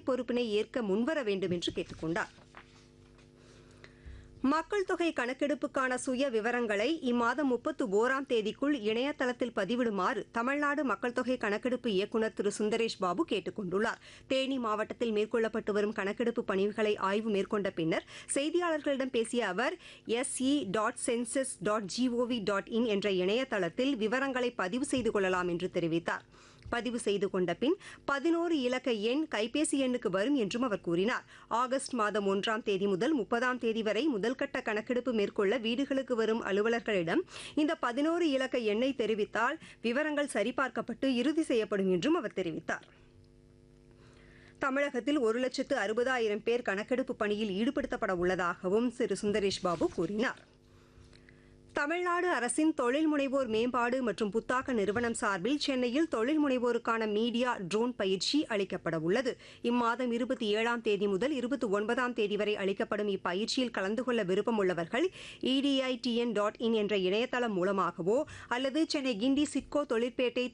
பொறுப்பினை ஏற்க முன்வர வேண்டும் என்று கேட்டுக் கொண்டார் மக்கள் தொகை கணக்கெடுப்புக்கான சுய விவரங்களை இம்மாதம் முப்பத்து ஓராம் தேதிக்குள் இணையதளத்தில் பதிவிடுமாறு தமிழ்நாடு மக்கள் தொகை கணக்கெடுப்பு இயக்குநர் திரு சுந்தரேஷ் பாபு கேட்டுக் கொண்டுள்ளார் தேனி மாவட்டத்தில் மேற்கொள்ளப்பட்டு வரும் கணக்கெடுப்பு பணிகளை ஆய்வு மேற்கொண்ட பின்னர் செய்தியாளர்களிடம் பேசிய அவர் S E dot census dot G O V dot in என்ற இணையதளத்தில் விவரங்களை பதிவு செய்து கொள்ளலாம் என்று தெரிவித்தார் பதிவு செய்து கொண்ட பின் பதினோரு இலக்க எண் கைபேசி எண்ணுக்கு வரும் என்றும் அவர் கூறினார் ஆகஸ்ட் மாதம் ஒன்றாம் தேதி முதல் முப்பதாம் தேதி வரை முதல்கட்ட கணக்கெடுப்பு மேற்கொள்ள வீடுகளுக்கு வரும் அலுவலர்களிடம் இந்த பதினோரு இலக்க எண்ணை தெரிவித்தால் விவரங்கள் சரிபார்க்கப்பட்டு இறுதி செய்யப்படும் என்றும் அவர் தெரிவித்தார் தமிழகத்தில் ஒரு லட்சத்து அறுபதாயிரம் பேர் கணக்கெடுப்பு பணியில் ஈடுபடுத்தப்பட உள்ளதாகவும் திரு சுந்தரேஷ் பாபு கூறினார் தமிழ்நாடு அரசின் தொழில் முனைவோர் மேம்பாடு மற்றும் புத்தாக்க நிறுவனம் சார்பில் சென்னையில் தொழில் முனைவோருக்கான மீடியா ட்ரோன் பயிற்சி அளிக்கப்பட உள்ளது இம்மாதம் இருபத்தி ஏழாம் தேதி முதல் இருபத்தி ஒன்பதாம் தேதி வரை அளிக்கப்படும் இப்பயிற்சியில் கலந்து கொள்ள விருப்பம் உள்ளவர்கள் இடிஐடிஎன் டாட் இன் என்ற இணையதளம் மூலமாகவோ அல்லது சென்னை கிண்டி சிட்கோ தொழிற்பேட்டை